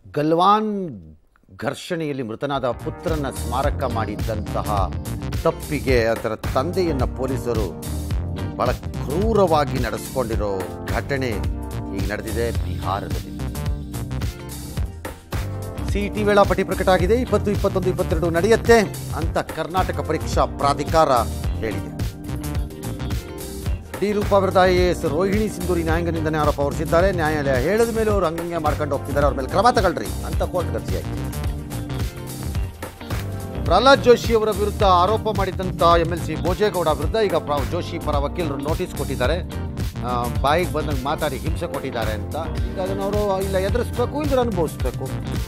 ಗಲ್ವಾನ್ ಘರ್ಷಣೆಯಲ್ಲಿ ಮೃತನಾದ ಪುತ್ರನ ಸ್ಮಾರಕ ಮಾಡಿದ್ದಂತಹ ತಪ್ಪಿಗೆ ಅದರ ತಂದೆಯನ್ನು ಪೊಲೀಸರು ಬಹಳ ಕ್ರೂರವಾಗಿ ನಡೆಸ್ಕೊಂಡಿರೋ ಘಟನೆ ಈಗ ನಡೆದಿದೆ ಬಿಹಾರದಲ್ಲಿ ಸಿಇಟಿ ವೇಳಾಪಟ್ಟಿ ಪ್ರಕಟ ಆಗಿದೆ ಇಪ್ಪತ್ತು ಇಪ್ಪತ್ತೊಂದು ಇಪ್ಪತ್ತೆರಡು ನಡೆಯುತ್ತೆ ಅಂತ ಕರ್ನಾಟಕ ಪರೀಕ್ಷಾ ಪ್ರಾಧಿಕಾರ ಹೇಳಿದೆ ಡಿ ರೂಪಾ ವಿರುದ್ಧ I A S Rohini Sindhuri ನ್ಯಾಯಾಂಗ ನಿಂದನೆ ಆರೋಪ ಹೊರಿಸಿದ್ದಾರೆ ನ್ಯಾಯಾಲಯ ಹೇಳಿದ ಮೇಲೆ ಅವರು ಹಂಗಂಗೆ ಮಾಡ್ಕೊಂಡು ಹೋಗ್ತಿದ್ದಾರೆ ಅವ್ರ ಮೇಲೆ ಕ್ರಮ ತಗೊಳ್ರಿ ಅಂತ ಕೋರ್ಟ್ ಗರ್ಜಿಯಾಗಿದೆ ಪ್ರಹ್ಲಾದ್ ಜೋಶಿ ಅವರ ವಿರುದ್ಧ ಆರೋಪ ಮಾಡಿದಂಥ ಎಮ್ ಎಲ್ ಸಿ ಭೋಜೇಗೌಡ ವಿರುದ್ಧ ಈಗ ಪ್ರ- ಜೋಶಿ ಪರ ವಕೀಲರು ನೋಟಿಸ್ ಕೊಟ್ಟಿದ್ದಾರೆ ಆ, ಬಾಯಿಗೆ ಬಂದಂಗೆ ಮಾತಾಡಿ ಹಿಂಸೆ ಕೊಟ್ಟಿದ್ದಾರೆ ಅಂತ ಈಗ ಅದನ್ನು ಅವರು ಇಲ್ಲ ಎದುರಿಸ್ಬೇಕು ಇಲ್ಲ ಅನುಭವಿಸ್ಬೇಕು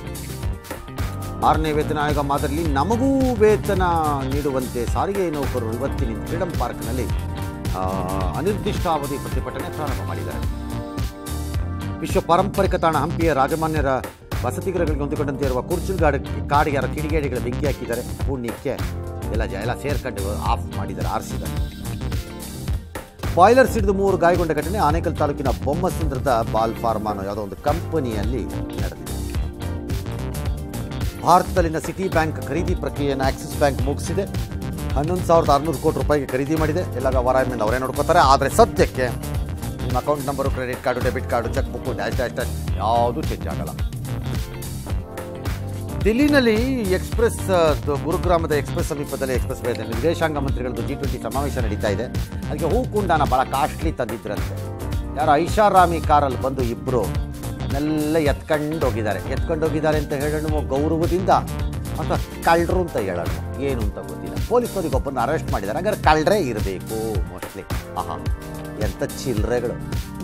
ಆರನೇ ವೇತನ ಆಯೋಗ ಮಾದರಿಯಲ್ಲಿ ನಮಗೂ ವೇತನ ನೀಡುವಂತೆ ಸಾರಿಗೆ ನೌಕರರು ಇವತ್ತಿನ ಫ್ರೀಡಂ ಪಾರ್ಕ್ನಲ್ಲಿ ಆ, ಅನಿರ್ದಿಷ್ಟಾವಧಿ ಪ್ರತಿಭಟನೆ ಪ್ರಾರಂಭ ಮಾಡಿದ್ದಾರೆ ವಿಶ್ವ ಪಾರಂಪರಿಕ ತಾಣ ಹಂಪಿಯ ರಾಜಮಾನ್ಯರ ವಸತಿ ಗೃಹಗಳಿಗೆ ಹೊಂದಿಕೊಂಡಂತೆ ಇರುವ ಕುರ್ಚಲ್ ಗಾಡಿ ಕಾಡಿಗಾರ ಕಿಡಿಗೇಡಿಗಳ ಬೆಂಕಿ ಹಾಕಿದ್ದಾರೆ ಪುಣ್ಯಕ್ಕೆ ಎಲ್ಲ ಜ ಎಲ್ಲ ಸೇರ್ಕೊಂಡು ಆಫ್ ಮಾಡಿದ್ದಾರೆ ಆರಿಸಿದ್ದಾರೆ ಬಾಯ್ಲರ್ ಸಿಡಿದು ಮೂವರು ಗಾಯಗೊಂಡ ಘಟನೆ ಆನೇಕಲ್ ತಾಲೂಕಿನ ಬೊಮ್ಮಸಂದ್ರದ ಬಾಲ್ ಫಾರ್ಮಾ ಅನ್ನೋ ಯಾವುದೋ ಒಂದು ಕಂಪನಿಯಲ್ಲಿ ನಡೆದಿದೆ ಭಾರತದಲ್ಲಿನ ಸಿಟಿ ಬ್ಯಾಂಕ್ ಖರೀದಿ ಪ್ರಕ್ರಿಯೆಯನ್ನು ಆಕ್ಸಿಸ್ ಬ್ಯಾಂಕ್ ಮುಗಿಸಿದೆ ಹನ್ನೊಂದು ಸಾವಿರದ ಆರುನೂರು ಕೋಟಿ ರೂಪಾಯಿಗೆ ಖರೀದಿ ಮಾಡಿದೆ ಎಲ್ಲ ವ್ಯವಹಾರ ಮೇಲೆ ಅವರೇ ನೋಡ್ಕೋತಾರೆ ಆದರೆ ಸದ್ಯಕ್ಕೆ ನಿಮ್ಮ account number credit card debit card cheque book dash dash dash ಯಾವುದೂ ಚೇಂಜ್ ಆಗಲ್ಲ ದಿಲ್ಲಿನಲ್ಲಿ ಎಕ್ಸ್ಪ್ರೆಸ್ ಆ, ದ- ಗುರುಗ್ರಾಮದ ಎಕ್ಸ್ಪ್ರೆಸ್ ಸಮೀಪದಲ್ಲಿ ಎಕ್ಸ್ಪ್ರೆಸ್ ವೇದಲ್ಲಿ ವಿದೇಶಾಂಗ ಮಂತ್ರಿಗಳದ್ದು ಜಿ ಟ್ವೆಂಟಿ ಸಮಾವೇಶ ನಡೀತಾ ಇದೆ ಅದಕ್ಕೆ ಹೂಕುಂಡನ ಭಾಳ ಕಾಸ್ಟ್ಲಿ ತಂದಿದ್ರಂತೆ ಯಾರೋ ಐಷಾರಾಮಿ ಕಾರಲ್ಲಿ ಬಂದು ಇಬ್ಬರು ಅದನ್ನೆಲ್ಲ ಎತ್ಕೊಂಡು ಹೋಗಿದ್ದಾರೆ ಎತ್ಕೊಂಡು ಹೋಗಿದ್ದಾರೆ ಅಂತ ಹೇಳೋಣ ಗೌರವದಿಂದ ಅಥವಾ ಕಳ್ಳರು ಅಂತ ಹೇಳೋಣ ಏನು ಅಂತ ಗೊತ್ತಿಲ್ಲ ಪೊಲೀಸರಿಗೆ ಒಬ್ಬರನ್ನ ಅರೆಸ್ಟ್ ಮಾಡಿದ್ದಾರೆ ಹಾಗಾದ್ರೆ ಕಳ್ಳರೇ ಇರಬೇಕು ಮೋಸ್ಟ್ಲಿ ಆಹಾ ಎಂಥ ಚಿಲ್ಲರೆಗಳು